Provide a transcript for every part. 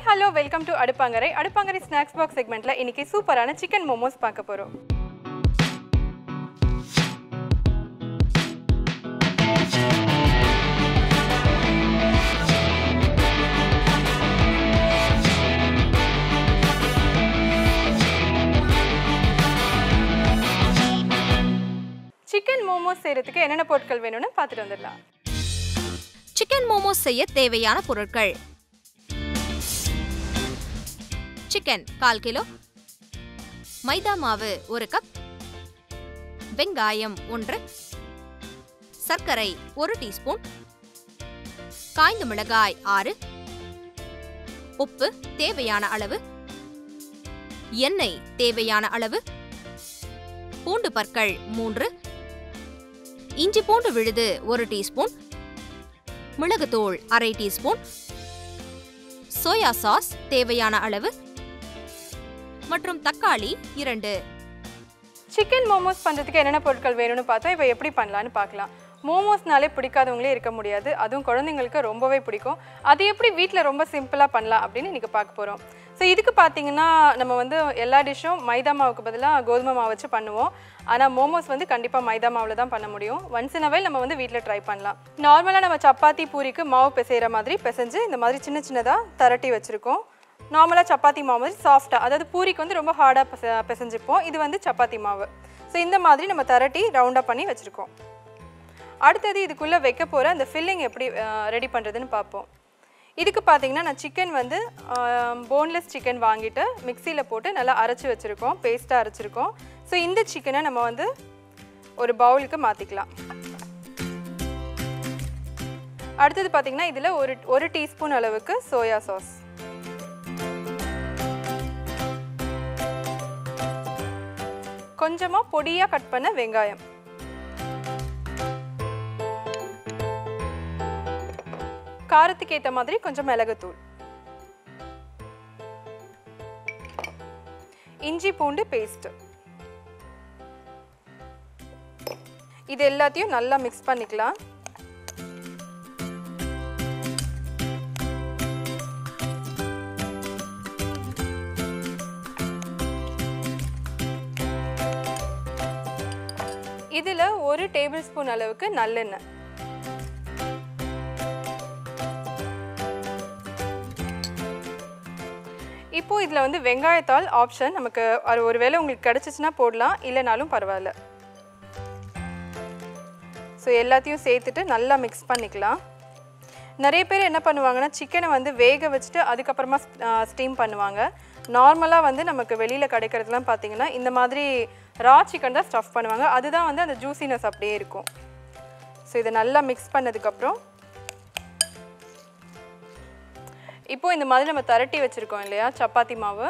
hello welcome to Aduppangarai Aduppangarai snacks box செக்மெண்ட்ல இன்னைக்கு சூப்பரான சிக்கன் மோமோஸ் பார்க்க போறோம் சிக்கன் மோமோஸ் செய்யறதுக்கு என்னென்ன பொருட்கள் வேணும்னு பார்த்துட்டு வந்துடலாம் சிக்கன் மோமோஸ் செய்ய தேவையான பொருட்கள் சிக்கன் கால் கிலோ மைதா மாவு ஒரு கப் வெங்காயம் ஒன்று சர்க்கரை ஒரு டீஸ்பூன் காய்ந்த மிளகாய் ஆறு உப்பு தேவையான அளவு எண்ணெய் தேவையான அளவு பூண்டு பற்கள் மூன்று இஞ்சி பூண்டு விழுது ஒரு டீஸ்பூன் மிளகுத்தூள் அரை டீஸ்பூன் சோயா சாஸ் தேவையான அளவு மற்றும் தக்காளி இரண்டு சிக்கன் மோமோஸ் பண்ணுறதுக்கு என்னென்ன பொருட்கள் வேணும்னு பார்த்தா இப்போ எப்படி பண்ணலான்னு பார்க்கலாம் மோமோஸ்னாலே பிடிக்காதவங்களே இருக்க முடியாது அதுவும் குழந்தைங்களுக்கு ரொம்பவே பிடிக்கும் அது எப்படி வீட்டில் ரொம்ப சிம்பிளாக பண்ணலாம் அப்படின்னு இன்றைக்கி பார்க்க போகிறோம் ஸோ இதுக்கு பார்த்தீங்கன்னா நம்ம வந்து எல்லா டிஷ்ஷும் மைதா மாவுக்கு பதிலாக கோதுமை மாவு வச்சு பண்ணுவோம் ஆனால் மோமோஸ் வந்து கண்டிப்பாக மைதா மாவில் தான் பண்ண முடியும் ஒன்ஸ் இன் அவைல் நம்ம வந்து வீட்டில் ட்ரை பண்ணலாம் நார்மலாக நம்ம சப்பாத்தி பூரிக்கு மாவு பிசைகிற மாதிரி பிசைஞ்சு இந்த மாதிரி சின்ன சின்னதாக திரட்டி வச்சுருக்கோம் நார்மலாக சப்பாத்தி மாவு மாதிரி சாஃப்டாக அதாவது பூரிக்கு வந்து ரொம்ப ஹார்டாக பிச பிசைஞ்சுப்போம் இது வந்து சப்பாத்தி மாவு ஸோ இந்த மாதிரி நம்ம திரட்டி ரவுண்டாக பண்ணி வச்சுருக்கோம் அடுத்தது இதுக்குள்ளே வைக்க போகிற அந்த ஃபில்லிங் எப்படி ரெடி பண்ணுறதுன்னு பார்ப்போம் இதுக்கு பார்த்தீங்கன்னா நான் சிக்கன் வந்து போன்லெஸ் சிக்கன் வாங்கிட்டு மிக்சியில் போட்டு நல்லா அரைச்சி வச்சுருக்கோம் பேஸ்ட்டாக அரைச்சிருக்கோம் ஸோ இந்த சிக்கனை நம்ம வந்து ஒரு பவுலுக்கு மாற்றிக்கலாம் அடுத்தது பார்த்தீங்கன்னா இதில் ஒரு ஒரு டீஸ்பூன் அளவுக்கு சோயா சாஸ் கொஞ்சமாக பொடியாக கட் பண்ண வெங்காயம் காரத்துக்கு ஏற்ற மாதிரி கொஞ்சம் மிளகுத்தூள் இஞ்சி பூண்டு பேஸ்ட் இது எல்லாத்தையும் நல்லா மிக்ஸ் பண்ணிக்கலாம் இதில் ஒரு டேபிள் ஸ்பூன் அளவுக்கு நல்லெண்ணெய் இப்போ இதில் வந்து வெங்காயத்தால் ஆப்ஷன் நமக்கு அது ஒருவேளை உங்களுக்கு கிடச்சிச்சின்னா போடலாம் இல்லைனாலும் பரவாயில்ல ஸோ எல்லாத்தையும் சேர்த்துட்டு நல்லா மிக்ஸ் பண்ணிக்கலாம் நிறைய பேர் என்ன பண்ணுவாங்கன்னா சிக்கனை வந்து வேக வச்சுட்டு அதுக்கப்புறமா ஸ்டீம் பண்ணுவாங்க நார்மலாக வந்து நமக்கு வெளியில் கிடைக்கிறதுலாம் பார்த்தீங்கன்னா இந்த மாதிரி ரா சிக்கன் தான் ஸ்டஃப் பண்ணுவாங்க அதுதான் வந்து அந்த ஜூசினஸ் அப்படியே இருக்கும் ஸோ இதை நல்லா மிக்ஸ் பண்ணதுக்கப்புறம் இப்போ இந்த மாதிரி நம்ம திரட்டி வச்சுருக்கோம் இல்லையா சப்பாத்தி மாவு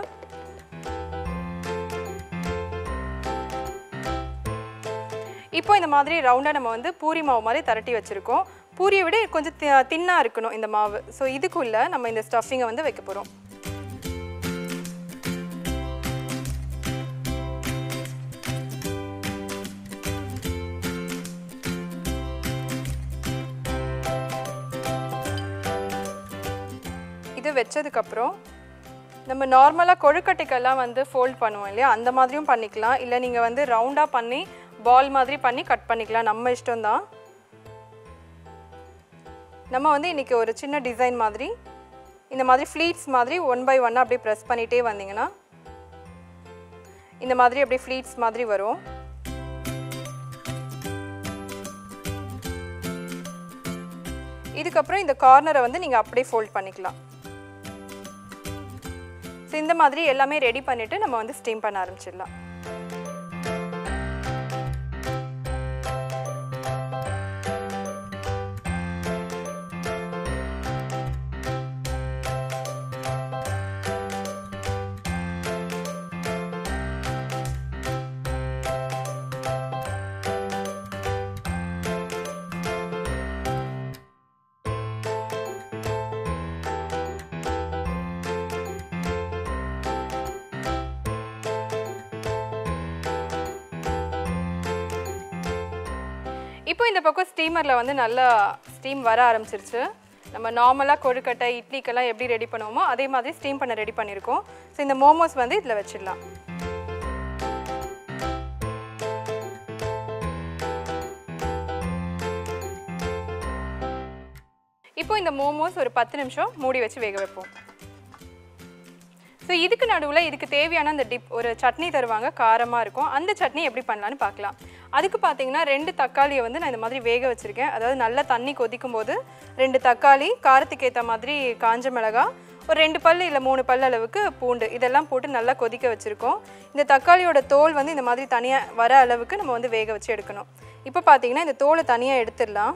இப்போ இந்த மாதிரி ரவுண்டாக நம்ம வந்து பூரி மாவு மாதிரி திரட்டி வச்சுருக்கோம் பூரியை விட கொஞ்சம் தின்னாக இருக்கணும் இந்த மாவு ஸோ இதுக்குள்ளே நம்ம இந்த ஸ்டஃபிங்கை வந்து வைக்க போகிறோம் இது வச்சதுக்கப்புறம் நம்ம நார்மலாக கொழுக்கட்டைக்கெல்லாம் வந்து ஃபோல்ட் பண்ணுவோம் இல்லையா அந்த மாதிரியும் பண்ணிக்கலாம் இல்லை நீங்கள் வந்து ரவுண்டாக பண்ணி பால் மாதிரி பண்ணி கட் பண்ணிக்கலாம் நம்ம இஷ்டம்தான் நம்ம வந்து இன்றைக்கி ஒரு சின்ன டிசைன் மாதிரி இந்த மாதிரி ஃப்ளீட்ஸ் மாதிரி ஒன் பை ஒன்னாக அப்படியே ப்ரெஸ் பண்ணிகிட்டே வந்தீங்கன்னா இந்த மாதிரி அப்படியே ஃப்ளீட்ஸ் மாதிரி வரும் இதுக்கப்புறம் இந்த கார்னரை வந்து நீங்கள் அப்படியே ஃபோல்ட் பண்ணிக்கலாம் ஸோ இந்த மாதிரி எல்லாமே ரெடி பண்ணிவிட்டு நம்ம வந்து ஸ்டீம் பண்ண ஆரம்பிச்சிடலாம் இப்போ இந்த பக்கம் ஸ்டீமரில் வந்து நல்லா ஸ்டீம் வர ஆரம்பிச்சிருச்சு நம்ம நார்மலாக கொழுக்கட்டை இட்லிக்கெல்லாம் எப்படி ரெடி பண்ணுவோமோ அதே மாதிரி ஸ்டீம் பண்ண ரெடி பண்ணியிருக்கோம் ஸோ இந்த மோமோஸ் வந்து இதில் வச்சிடலாம் இப்போ இந்த மோமோஸ் ஒரு பத்து நிமிஷம் மூடி வச்சு வேக வைப்போம் ஸோ இதுக்கு நடுவில் இதுக்கு தேவையான அந்த டிப் ஒரு சட்னி தருவாங்க காரமாக இருக்கும் அந்த சட்னி எப்படி பண்ணலான்னு பார்க்கலாம் அதுக்கு பார்த்தீங்கன்னா ரெண்டு தக்காளியை வந்து நான் இந்த மாதிரி வேக வச்சுருக்கேன் அதாவது நல்லா தண்ணி கொதிக்கும் போது ரெண்டு தக்காளி காரத்துக்கு ஏற்ற மாதிரி காஞ்ச மிளகா ஒரு ரெண்டு பல் இல்லை மூணு பல் அளவுக்கு பூண்டு இதெல்லாம் போட்டு நல்லா கொதிக்க வச்சுருக்கோம் இந்த தக்காளியோட தோல் வந்து இந்த மாதிரி தனியாக வர அளவுக்கு நம்ம வந்து வேக வச்சு எடுக்கணும் இப்போ பார்த்தீங்கன்னா இந்த தோலை தனியாக எடுத்துடலாம்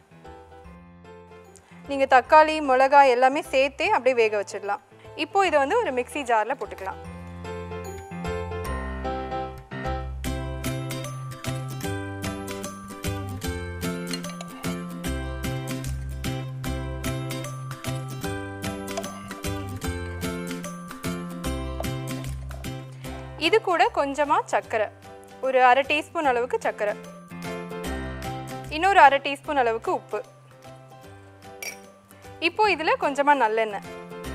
நீங்கள் தக்காளி மிளகாய் எல்லாமே சேர்த்தே அப்படியே வேக வச்சிடலாம் இப்போ இதை வந்து ஒரு மிக்ஸி ஜாரில் போட்டுக்கலாம் இது கூட கொஞ்சமாக சர்க்கரை ஒரு அரை டீஸ்பூன் அளவுக்கு சர்க்கரை இன்னொரு அரை டீஸ்பூன் அளவுக்கு உப்பு இப்போ இதில் கொஞ்சமாக நல்லெண்ணெய்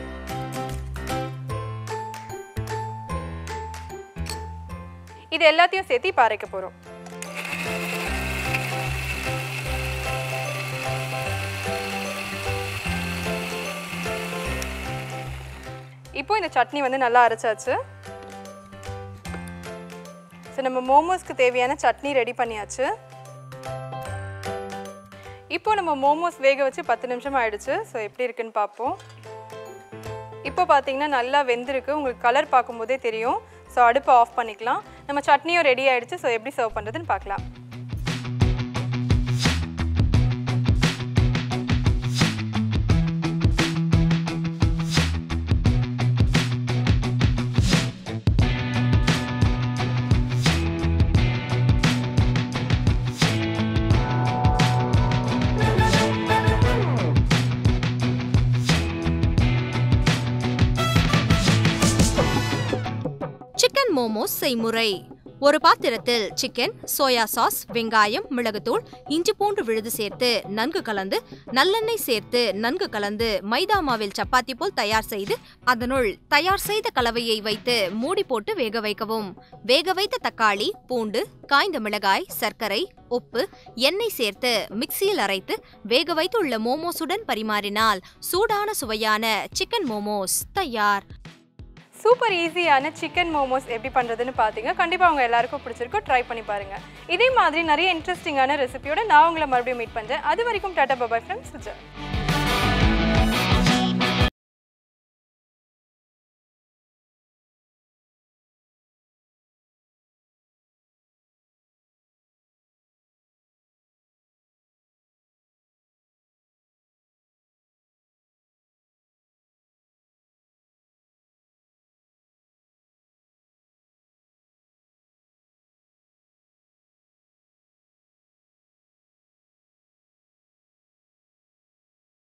இது எல்லாத்தையும் சேர்த்து இப்போ அரைக்க போகிறோம் இப்போ இந்த சட்னி வந்து நல்லா அரைச்சாச்சு ஸோ நம்ம மோமோஸ்க்கு தேவையான சட்னி ரெடி பண்ணியாச்சு இப்போ நம்ம மோமோஸ் வேக வச்சு பத்து நிமிஷம் ஆயிடுச்சு ஸோ எப்படி இருக்குன்னு பார்ப்போம் இப்போ பார்த்தீங்கன்னா நல்லா வெந்திருக்கு உங்களுக்கு கலர் பார்க்கும்போதே தெரியும் ஸோ அடுப்பை ஆஃப் பண்ணிக்கலாம் நம்ம சட்னியும் ரெடி ஆயிடுச்சு ஸோ எப்படி சர்வ் பண்ணுறதுன்னு பார்க்கலாம் சிக்கன் மோமோஸ் செய்முறை ஒரு பாத்திரத்தில் சிக்கன் சோயா சாஸ் வெங்காயம் மிளகுத்தூள் இஞ்சி பூண்டு விழுது சேர்த்து நன்கு கலந்து நல்லெண்ணெய் சேர்த்து நன்கு கலந்து மைதா மாவில் சப்பாத்தி போல் தயார் செய்து அதனுள் தயார் செய்த கலவையை வைத்து மூடி போட்டு வேக வைக்கவும் வேக வைத்த தக்காளி பூண்டு காய்ந்த மிளகாய் சர்க்கரை உப்பு எண்ணெய் சேர்த்து மிக்சியில் அரைத்து வேக வைத்துள்ள மோமோஸுடன் பரிமாறினால் சூடான சுவையான சிக்கன் மோமோஸ் தயார் சூப்பர் ஈஸியான சிக்கன் மோமோஸ் எப்படி பண்ணுறதுன்னு பார்த்தீங்க கண்டிப்பாக அவங்க எல்லாருக்கும் பிடிச்சிருக்கும் ட்ரை பண்ணி பாருங்கள் இதே மாதிரி நிறைய இன்ட்ரெஸ்டிங்கான ரெசிபியோட நான் உங்களை மறுபடியும் மீட் பண்ணுறேன் அது வரைக்கும் டாட்டா பபாய் ஃப்ரெண்ட்ஸ் சுஜா